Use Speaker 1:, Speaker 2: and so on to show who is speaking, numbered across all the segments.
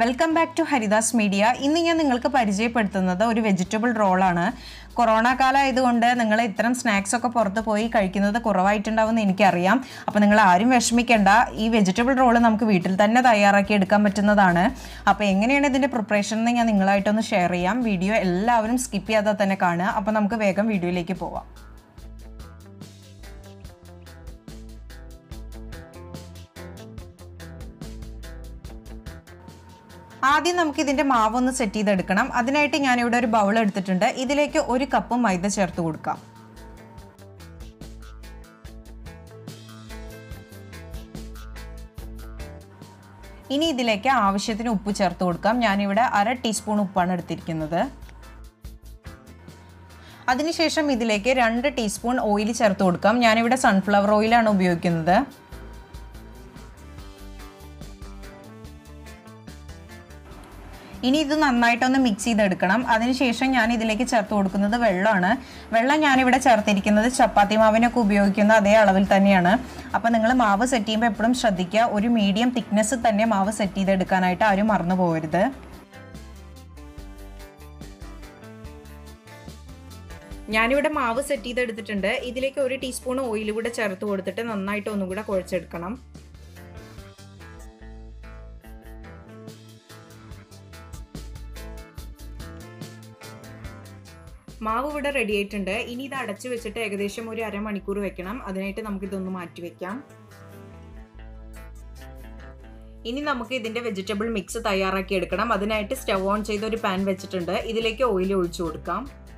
Speaker 1: welcome back to Haridas media ഇന്ന് ഞാൻ നിങ്ങൾക്ക് പരിചയപ്പെടുത്തുന്നത് ഒരു വെജിറ്റബിൾ റോളാണ് കൊറോണ കാലം ആയതുകൊണ്ട് നിങ്ങൾ ഇത്തരം സ്നാക്സ് ഒക്കെ പുറത്ത് പോയി കഴിക്കുന്നത് കുറവായിട്ടുണ്ടാവുമെന്ന് എനിക്കറിയാം അപ്പോൾ നിങ്ങൾ ആരും വിഷമിക്കേണ്ട ഈ വെജിറ്റബിൾ റോള് നമുക്ക് വീട്ടിൽ തന്നെ തയ്യാറാക്കി എടുക്കാൻ പറ്റുന്നതാണ് അപ്പോൾ എങ്ങനെയാണ് ഇതിൻ്റെ പ്രിപ്പറേഷൻ എന്ന് ഞാൻ നിങ്ങളായിട്ടൊന്ന് ഷെയർ ചെയ്യാം വീഡിയോ എല്ലാവരും സ്കിപ്പ് ചെയ്യാതെ തന്നെ കാണുക അപ്പോൾ നമുക്ക് വേഗം വീഡിയോയിലേക്ക് പോവാം ആദ്യം നമുക്ക് ഇതിൻ്റെ മാവ് ഒന്ന് സെറ്റ് ചെയ്തെടുക്കണം അതിനായിട്ട് ഞാനിവിടെ ഒരു ബൗൾ എടുത്തിട്ടുണ്ട് ഇതിലേക്ക് ഒരു കപ്പ് മൈദ ചേർത്ത് കൊടുക്കാം ഇനി ഇതിലേക്ക് ആവശ്യത്തിന് ഉപ്പ് ചേർത്ത് കൊടുക്കാം ഞാനിവിടെ അര ടീസ്പൂൺ ഉപ്പാണ് എടുത്തിരിക്കുന്നത് അതിനുശേഷം ഇതിലേക്ക് രണ്ട് ടീസ്പൂൺ ഓയിൽ ചേർത്ത് കൊടുക്കാം ഞാനിവിടെ സൺഫ്ലവർ ഓയിലാണ് ഉപയോഗിക്കുന്നത് ഇനി ഇത് നന്നായിട്ടൊന്ന് മിക്സ് ചെയ്തെടുക്കണം അതിനുശേഷം ഞാൻ ഇതിലേക്ക് ചേർത്ത് കൊടുക്കുന്നത് വെള്ളമാണ് വെള്ളം ഞാനിവിടെ ചേർത്തിരിക്കുന്നത് ചപ്പാത്തി മാവിനൊക്കെ ഉപയോഗിക്കുന്ന അതേ അളവിൽ തന്നെയാണ് അപ്പോൾ നിങ്ങൾ മാവ് സെറ്റ് ചെയ്യുമ്പോൾ എപ്പോഴും ശ്രദ്ധിക്കുക ഒരു മീഡിയം തിക്നെസ് തന്നെ മാവ് സെറ്റ് ചെയ്തെടുക്കാനായിട്ട് ആരും മറന്നു പോകരുത് ഞാനിവിടെ മാവ് സെറ്റ് ചെയ്തെടുത്തിട്ടുണ്ട് ഇതിലേക്ക് ഒരു ടീസ്പൂൺ ഓയിൽ കൂടെ ചേർത്ത് കൊടുത്തിട്ട് നന്നായിട്ട് ഒന്നും കൂടെ കുഴച്ചെടുക്കണം മാവ് ഇവിടെ റെഡി ആയിട്ടുണ്ട് ഇനി ഇത് അടച്ചു വെച്ചിട്ട് ഏകദേശം ഒരു അരമണിക്കൂർ വെക്കണം അതിനായിട്ട് നമുക്ക് ഇതൊന്ന് മാറ്റി വെക്കാം ഇനി നമുക്ക് ഇതിന്റെ വെജിറ്റബിൾ മിക്സ് തയ്യാറാക്കി എടുക്കണം അതിനായിട്ട് സ്റ്റവ് ഓൺ ചെയ്ത് ഒരു പാൻ വെച്ചിട്ടുണ്ട് ഇതിലേക്ക് ഓയിൽ ഒഴിച്ചു കൊടുക്കാം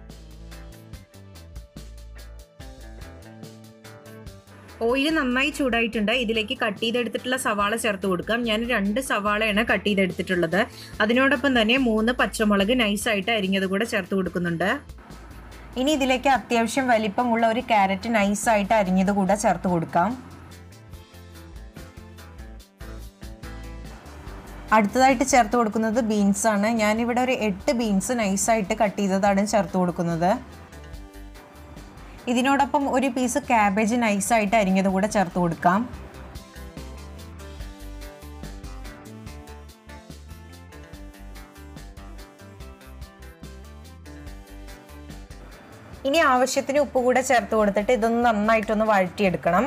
Speaker 1: ഓയിൽ നന്നായി ചൂടായിട്ടുണ്ട് ഇതിലേക്ക് കട്ട് ചെയ്തെടുത്തിട്ടുള്ള സവാള ചേർത്ത് കൊടുക്കാം ഞാൻ രണ്ട് സവാളയാണ് കട്ട് ചെയ്തെടുത്തിട്ടുള്ളത് അതിനോടൊപ്പം തന്നെ മൂന്ന് പച്ചമുളക് നൈസായിട്ട് അരിഞ്ഞത് കൂടെ ചേർത്ത് കൊടുക്കുന്നുണ്ട് ഇനി ഇതിലേക്ക് അത്യാവശ്യം വലിപ്പമുള്ള ഒരു ക്യാരറ്റ് നൈസായിട്ട് അരിഞ്ഞത് കൂടെ ചേർത്ത് കൊടുക്കാം അടുത്തതായിട്ട് ചേർത്ത് കൊടുക്കുന്നത് ബീൻസ് ആണ് ഞാനിവിടെ ഒരു എട്ട് ബീൻസ് നൈസായിട്ട് കട്ട് ചെയ്തതാണ് ചേർത്ത് കൊടുക്കുന്നത് ഇതിനോടൊപ്പം ഒരു പീസ് ക്യാബേജ് നൈസായിട്ട് അരിഞ്ഞത് കൂടെ ചേർത്ത് കൊടുക്കാം ഇനി ആവശ്യത്തിന് ഉപ്പ് കൂടെ ചേർത്ത് കൊടുത്തിട്ട് ഇതൊന്ന് നന്നായിട്ടൊന്ന് വഴറ്റിയെടുക്കണം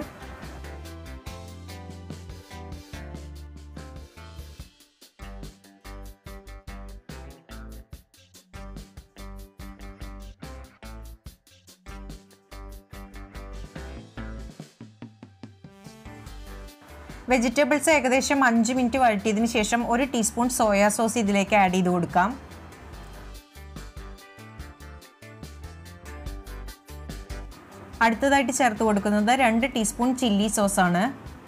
Speaker 1: വെജിറ്റബിൾസ് ഏകദേശം അഞ്ച് മിനിറ്റ് വഴറ്റിയതിന് ശേഷം ഒരു ടീസ്പൂൺ സോയാ സോസ് ഇതിലേക്ക് ആഡ് ചെയ്ത് കൊടുക്കാം അടുത്തതായിട്ട് ചേർത്ത് കൊടുക്കുന്നത് രണ്ട് ടീസ്പൂൺ ചില്ലി സോസാണ്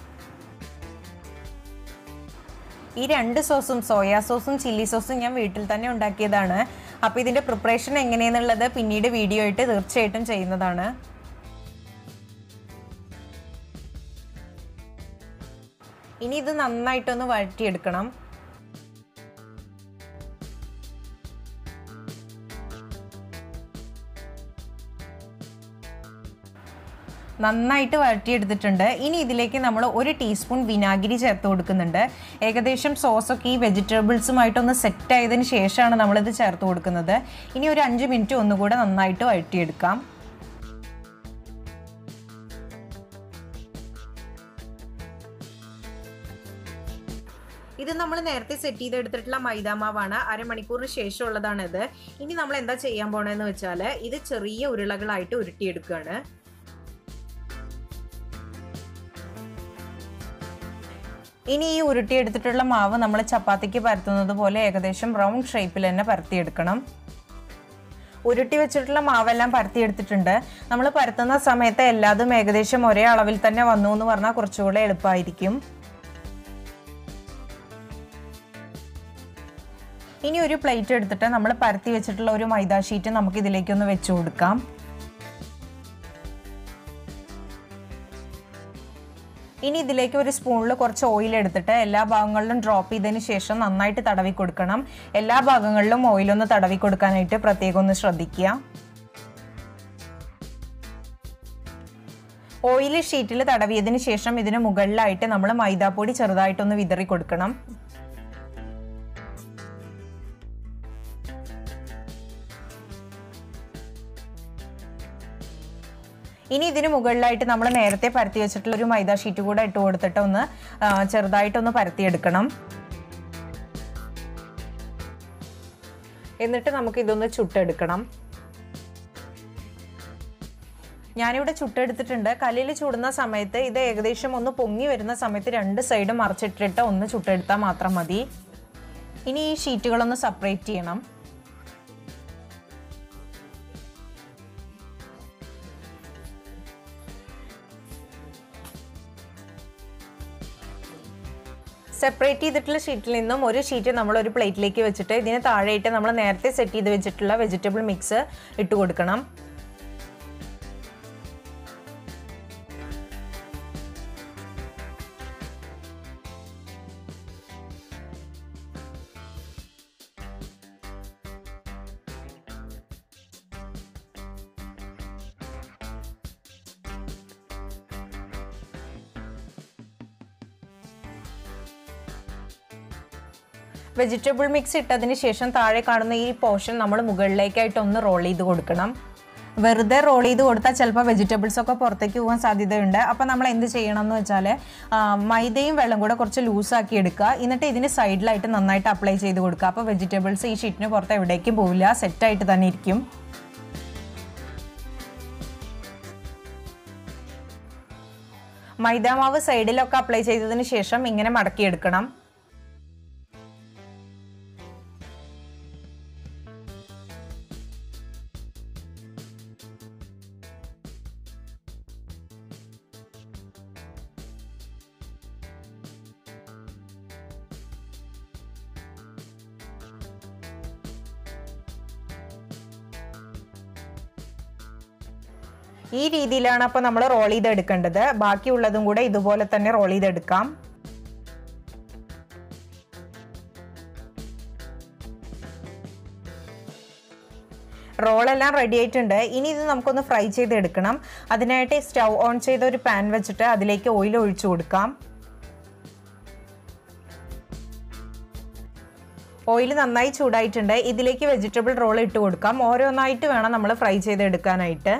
Speaker 1: ഈ രണ്ട് സോസും സോയാ സോസും ചില്ലി സോസും ഞാൻ വീട്ടിൽ തന്നെ ഉണ്ടാക്കിയതാണ് അപ്പോൾ ഇതിൻ്റെ പ്രിപ്പറേഷൻ എങ്ങനെയെന്നുള്ളത് പിന്നീട് വീഡിയോ ആയിട്ട് തീർച്ചയായിട്ടും ചെയ്യുന്നതാണ് ഇനി ഇത് നന്നായിട്ടൊന്ന് വഴറ്റിയെടുക്കണം നന്നായിട്ട് വഴറ്റിയെടുത്തിട്ടുണ്ട് ഇനി ഇതിലേക്ക് നമ്മൾ ഒരു ടീസ്പൂൺ വിനാഗിരി ചേർത്ത് കൊടുക്കുന്നുണ്ട് ഏകദേശം സോസൊക്കെ ഈ വെജിറ്റബിൾസുമായിട്ടൊന്ന് സെറ്റ് ആയതിനു ശേഷമാണ് നമ്മളിത് ചേർത്ത് കൊടുക്കുന്നത് ഇനി ഒരു അഞ്ച് മിനിറ്റ് ഒന്നുകൂടെ നന്നായിട്ട് വഴറ്റിയെടുക്കാം ഇത് നമ്മൾ നേരത്തെ സെറ്റ് ചെയ്തെടുത്തിട്ടുള്ള മൈദാമാവാണ് അരമണിക്കൂറിന് ശേഷമുള്ളതാണ് ഇത് ഇനി നമ്മൾ എന്താ ചെയ്യാൻ പോണെന്ന് വെച്ചാൽ ഇത് ചെറിയ ഉരുളകളായിട്ട് ഉരുട്ടിയെടുക്കുകയാണ് ഇനി ഈ ഉരുട്ടിയെടുത്തിട്ടുള്ള മാവ് നമ്മൾ ചപ്പാത്തിക്ക് പരത്തുന്നത് പോലെ ഏകദേശം റൗണ്ട് ഷേപ്പിൽ തന്നെ പരത്തിയെടുക്കണം ഉരുട്ടി വെച്ചിട്ടുള്ള മാവെല്ലാം പരത്തിയെടുത്തിട്ടുണ്ട് നമ്മൾ പരത്തുന്ന സമയത്ത് എല്ലാതും ഏകദേശം ഒരേ അളവിൽ തന്നെ വന്നു എന്ന് പറഞ്ഞാൽ കുറച്ചുകൂടെ എളുപ്പമായിരിക്കും ഇനി ഒരു പ്ലേറ്റ് എടുത്തിട്ട് നമ്മൾ പരത്തി വെച്ചിട്ടുള്ള ഒരു മൈദാ ഷീറ്റ് നമുക്ക് ഇതിലേക്കൊന്ന് വെച്ച് കൊടുക്കാം ഇനി ഇതിലേക്ക് ഒരു സ്പൂണിൽ കുറച്ച് ഓയിൽ എടുത്തിട്ട് എല്ലാ ഭാഗങ്ങളിലും ഡ്രോപ്പ് ചെയ്തതിന് ശേഷം നന്നായിട്ട് തടവി കൊടുക്കണം എല്ലാ ഭാഗങ്ങളിലും ഓയിലൊന്ന് തടവി കൊടുക്കാനായിട്ട് പ്രത്യേകം ഒന്ന് ശ്രദ്ധിക്കുക ഓയിൽ ഷീറ്റിൽ തടവിയതിന് ശേഷം ഇതിന് മുകളിലായിട്ട് നമ്മൾ മൈദാപ്പൊടി ചെറുതായിട്ടൊന്ന് വിതറി കൊടുക്കണം ഇനി ഇതിന് മുകളിലായിട്ട് നമ്മൾ നേരത്തെ പരത്തി വെച്ചിട്ടുള്ള ഒരു മൈദ ഷീറ്റ് കൂടെ ഇട്ട് കൊടുത്തിട്ട് ഒന്ന് ആ, ചെറുതായിട്ടൊന്ന് പരത്തിയെടുക്കണം എന്നിട്ട് നമുക്ക് ഇതൊന്ന് ചുട്ടെടുക്കണം ഞാനിവിടെ ചുട്ടെടുത്തിട്ടുണ്ട് കല്ലിൽ ചുടുന്ന സമയത്ത് ഇത് ഏകദേശം ഒന്ന് പൊങ്ങി വരുന്ന സമയത്ത് രണ്ട് സൈഡും മറിച്ചിട്ടിട്ട് ഒന്ന് ചുട്ടെടുത്താൽ മാത്രം മതി ഇനി ഈ ഷീറ്റുകളൊന്ന് സെപ്പറേറ്റ് ചെയ്യണം സെപ്പറേറ്റ് ചെയ്തിട്ടുള്ള ഷീറ്റിൽ നിന്നും ഒരു ഷീറ്റ് നമ്മൾ ഒരു പ്ലേറ്റിലേക്ക് വെച്ചിട്ട് ഇതിന് താഴെയിട്ട് നമ്മൾ നേരത്തെ സെറ്റ് ചെയ്ത് വെച്ചിട്ടുള്ള വെജിറ്റബിൾ മിക്സ് ഇട്ട് കൊടുക്കണം വെജിറ്റബിൾ മിക്സ് ഇട്ടതിന് ശേഷം താഴെ കാണുന്ന ഈ പോർഷൻ നമ്മൾ മുകളിലേക്കായിട്ട് ഒന്ന് റോൾ ചെയ്ത് കൊടുക്കണം വെറുതെ റോൾ ചെയ്ത് കൊടുത്താൽ ചിലപ്പോൾ വെജിറ്റബിൾസ് ഒക്കെ പുറത്തേക്ക് പോകാൻ സാധ്യതയുണ്ട് അപ്പോൾ നമ്മൾ എന്ത് ചെയ്യണം എന്ന് വെച്ചാൽ മൈദയും വെള്ളം കൂടെ കുറച്ച് ലൂസാക്കി എടുക്കുക എന്നിട്ട് ഇതിന് സൈഡിലായിട്ട് നന്നായിട്ട് അപ്ലൈ ചെയ്ത് കൊടുക്കുക അപ്പോൾ വെജിറ്റബിൾസ് ഈ ഷീറ്റിന് പുറത്ത് എവിടേക്കും പോവില്ല സെറ്റായിട്ട് തന്നെ ഇരിക്കും മൈദാമാവ് സൈഡിലൊക്കെ അപ്ലൈ ചെയ്തതിന് ശേഷം ഇങ്ങനെ മടക്കിയെടുക്കണം ഈ രീതിയിലാണ് അപ്പോൾ നമ്മൾ റോൾ ചെയ്തെടുക്കേണ്ടത് ബാക്കിയുള്ളതും കൂടെ ഇതുപോലെ തന്നെ റോൾ ചെയ്തെടുക്കാം റോളെല്ലാം റെഡി ആയിട്ടുണ്ട് ഇനി ഇത് നമുക്കൊന്ന് ഫ്രൈ ചെയ്തെടുക്കണം അതിനായിട്ട് സ്റ്റൗ ഓൺ ചെയ്ത ഒരു പാൻ വെച്ചിട്ട് അതിലേക്ക് ഓയിൽ ഒഴിച്ചു കൊടുക്കാം ഓയിൽ നന്നായി ചൂടായിട്ടുണ്ട് ഇതിലേക്ക് വെജിറ്റബിൾ റോൾ ഇട്ട് കൊടുക്കാം ഓരോന്നായിട്ട് വേണം നമ്മൾ ഫ്രൈ ചെയ്തെടുക്കാനായിട്ട്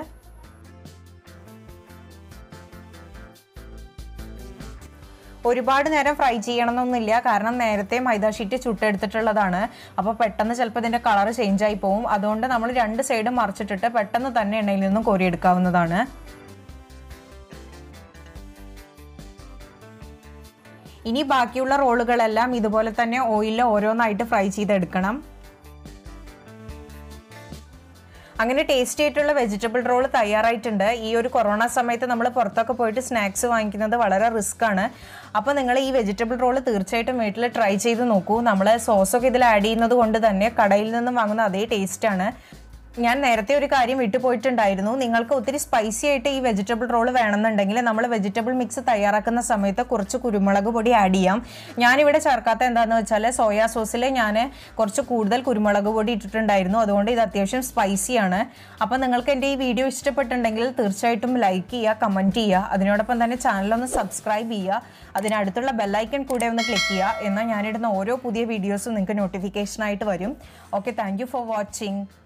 Speaker 1: ഒരുപാട് നേരം ഫ്രൈ ചെയ്യണമെന്നൊന്നുമില്ല കാരണം നേരത്തെ മൈദ ഷീറ്റ് ചുട്ടെടുത്തിട്ടുള്ളതാണ് അപ്പോൾ പെട്ടെന്ന് ചിലപ്പോൾ ഇതിൻ്റെ കളർ ചേഞ്ച് ആയി പോകും അതുകൊണ്ട് നമ്മൾ രണ്ട് സൈഡും മറിച്ചിട്ടിട്ട് പെട്ടെന്ന് തന്നെ എണ്ണയിൽ നിന്നും കോരിയെടുക്കാവുന്നതാണ് ഇനി ബാക്കിയുള്ള റോളുകളെല്ലാം ഇതുപോലെ തന്നെ ഓയിലിൽ ഓരോന്നായിട്ട് ഫ്രൈ ചെയ്തെടുക്കണം അങ്ങനെ ടേസ്റ്റി ആയിട്ടുള്ള വെജിറ്റബിൾ റോൾ തയ്യാറായിട്ടുണ്ട് ഈ ഒരു കൊറോണ സമയത്ത് നമ്മൾ പുറത്തൊക്കെ പോയിട്ട് സ്നാക്സ് വാങ്ങിക്കുന്നത് വളരെ റിസ്ക് ആണ് അപ്പോൾ നിങ്ങൾ ഈ വെജിറ്റബിൾ റോൾ തീർച്ചയായിട്ടും വീട്ടിൽ ട്രൈ ചെയ്ത് നോക്കൂ നമ്മൾ സോസൊക്കെ ഇതിൽ ആഡ് ചെയ്യുന്നത് കൊണ്ട് തന്നെ കടയിൽ നിന്നും വാങ്ങുന്ന അതേ ടേസ്റ്റാണ് ഞാൻ നേരത്തെ ഒരു കാര്യം വിട്ടുപോയിട്ടുണ്ടായിരുന്നു നിങ്ങൾക്ക് ഒത്തിരി സ്പൈസി ആയിട്ട് ഈ വെജിറ്റബിൾ റോൾ വേണമെന്നുണ്ടെങ്കിൽ നമ്മൾ വെജിറ്റബിൾ മിക്സ് തയ്യാറാക്കുന്ന സമയത്ത് കുറച്ച് കുരുമുളക് പൊടി ആഡ് ചെയ്യാം ഞാനിവിടെ ചേർക്കാത്ത എന്താണെന്ന് വെച്ചാൽ സോയാ സോസിൽ ഞാൻ കുറച്ച് കൂടുതൽ കുരുമുളക് പൊടി ഇട്ടിട്ടുണ്ടായിരുന്നു അതുകൊണ്ട് ഇത് അത്യാവശ്യം സ്പൈസിയാണ് അപ്പോൾ നിങ്ങൾക്ക് എൻ്റെ ഈ വീഡിയോ ഇഷ്ടപ്പെട്ടിട്ടുണ്ടെങ്കിൽ തീർച്ചയായിട്ടും ലൈക്ക് ചെയ്യുക കമൻറ്റ് ചെയ്യുക അതിനോടൊപ്പം തന്നെ ചാനലൊന്ന് സബ്സ്ക്രൈബ് ചെയ്യുക അതിനടുത്തുള്ള ബെല്ലൈക്കൺ കൂടെ ഒന്ന് ക്ലിക്ക് ചെയ്യുക എന്നാൽ ഞാനിടുന്ന ഓരോ പുതിയ വീഡിയോസും നിങ്ങൾക്ക് നോട്ടിഫിക്കേഷനായിട്ട് വരും ഓക്കെ താങ്ക് ഫോർ വാച്ചിങ്